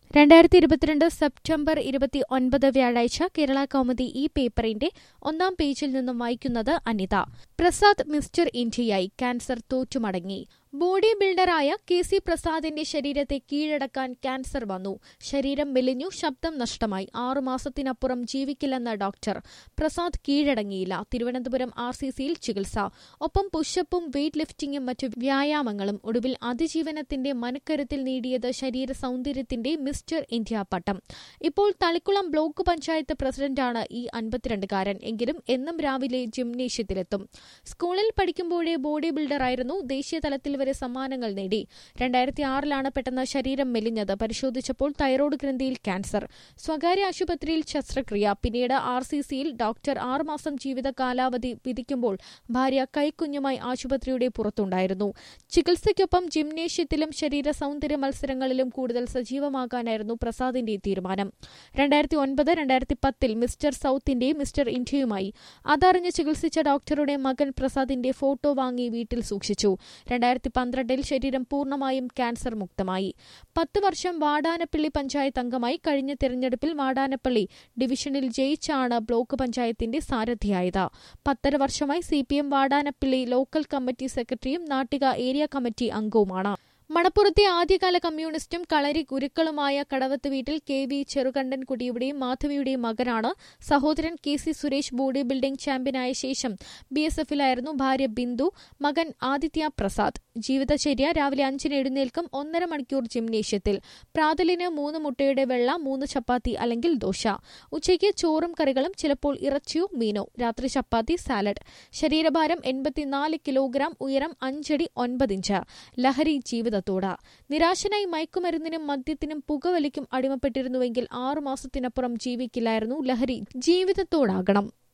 രണ്ടായിരത്തി ഇരുപത്തിരണ്ട് സെപ്റ്റംബർ ഇരുപത്തി ഒൻപത് വ്യാഴാഴ്ച കേരള കൗമുദി ഈ പേപ്പറിന്റെ ഒന്നാം പേജിൽ നിന്നും വായിക്കുന്നത് അനിത പ്രസാദ് മിസ്റ്റർ ഇന്ത്യയായി ക്യാൻസർ തോറ്റുമടങ്ങി ബോഡി ബിൽഡറായ കെ സി പ്രസാദിന്റെ ശരീരത്തെ കീഴടക്കാൻ ക്യാൻസർ വന്നു ശരീരം മെലിഞ്ഞു ശബ്ദം നഷ്ടമായി ആറുമാസത്തിനപ്പുറം ജീവിക്കില്ലെന്ന ഡോക്ടർ പ്രസാദ് കീഴടങ്ങിയില്ല തിരുവനന്തപുരം ആർ സി സിയിൽ ചികിത്സ ഒപ്പം പുഷപ്പും വെയ്റ്റ് ലിഫ്റ്റിംഗും മറ്റു വ്യായാമങ്ങളും ഒടുവിൽ അതിജീവനത്തിന്റെ മനക്കരുത്തിൽ നേടിയത് ശരീര സൗന്ദര്യത്തിന്റെ മിസ്റ്റർ ഇന്ത്യ പട്ടം ഇപ്പോൾ തളിക്കുളം ബ്ലോക്ക് പഞ്ചായത്ത് പ്രസിഡന്റാണ് ഈ അൻപത്തിരണ്ടുകാരൻ എങ്കിലും എന്നും രാവിലെ ജിംനേഷ്യത്തിലെത്തും സ്കൂളിൽ പഠിക്കുമ്പോഴേ ബോഡി ബിൽഡറായിരുന്നു ദേശീയ തലത്തിൽ വരെ സമ്മാനങ്ങൾ നേടി രണ്ടായിരത്തി ആറിലാണ് പെട്ടെന്ന് ശരീരം മെലിഞ്ഞത് പരിശോധിച്ചപ്പോൾ തൈറോയ്ഡ് ഗ്രന്ഥിയിൽ ക്യാൻസർ സ്വകാര്യ ആശുപത്രിയിൽ ശസ്ത്രക്രിയ പിന്നീട് ആർ സി സിയിൽ ഡോക്ടർ ആറുമാസം ജീവിത കാലാവധി വിധിക്കുമ്പോൾ ഭാര്യ കൈക്കുഞ്ഞുമായി ആശുപത്രിയുടെ പുറത്തുണ്ടായിരുന്നു ചികിത്സയ്ക്കൊപ്പം ജിംനേഷ്യത്തിലും ശരീര സൗന്ദര്യ മത്സരങ്ങളിലും കൂടുതൽ സജീവമാകാനായിരുന്നു പ്രസാദിന്റെ തീരുമാനം രണ്ടായിരത്തി ഒൻപത് രണ്ടായിരത്തി പത്തിൽ മിസ്റ്റർ സൌത്തിന്റെയും മിസ്റ്റർ ഇന്ത്യയുമായി അതറിഞ്ഞ് ചികിത്സിച്ച ഡോക്ടറുടെ മകൻ പ്രസാദിന്റെ ഫോട്ടോ വാങ്ങി വീട്ടിൽ സൂക്ഷിച്ചു രണ്ടായിരത്തി പന്ത്രണ്ടിൽ ശരീരം പൂർണ്ണമായും ക്യാൻസർ മുക്തമായി പത്ത് വർഷം വാടാനപ്പള്ളി പഞ്ചായത്ത് അംഗമായി കഴിഞ്ഞ തെരഞ്ഞെടുപ്പിൽ വാടാനപ്പള്ളി ഡിവിഷനിൽ ജയിച്ചാണ് ബ്ലോക്ക് പഞ്ചായത്തിന്റെ സാരഥിയായത് പത്തര വർഷമായി C P M Vadanappally local committee സെക്രട്ടറിയും നാട്ടിക ഏരിയ കമ്മിറ്റി അംഗവുമാണ് മണപ്പുറത്തെ ആദ്യകാല കമ്മ്യൂണിസ്റ്റും കളരി ഗുരുക്കളുമായ കടവത്ത് വീട്ടിൽ കെ വി ചെറുകണ്ഠൻകുടിയുടെയും മാധവിയുടെയും മകനാണ് സഹോദരൻ K C Suresh body building ചാമ്പ്യനായ ശേഷം ബി എസ് എഫിലായിരുന്നു ഭാര്യ ബിന്ദു മകൻ ആദിത്യ പ്രസാദ് ജീവിതചര്യ രാവിലെ അഞ്ചിന് എഴുന്നേൽക്കും ഒന്നര മണിക്കൂർ ജിംനേഷ്യത്തിൽ പ്രാതലിന് മൂന്ന് മുട്ടയുടെ വെള്ള മൂന്ന് ചപ്പാത്തി അല്ലെങ്കിൽ ദോശ ഉച്ചയ്ക്ക് ചോറും കറികളും ചിലപ്പോൾ ഇറച്ചിയോ മീനോ രാത്രി ചപ്പാത്തി സാലഡ് ശരീരഭാരം എൺപത്തിനാല് കിലോഗ്രാം ഉയരം അഞ്ചടി ഒൻപത് ഇഞ്ച് ലഹരി ജീവിതത്തോട് നിരാശനായി മയക്കുമരുന്നിനും മദ്യത്തിനും പുകവലിക്കും അടിമപ്പെട്ടിരുന്നുവെങ്കിൽ ആറുമാസത്തിനപ്പുറം ജീവിക്കില്ലായിരുന്നു ലഹരി ജീവിതത്തോടാകണം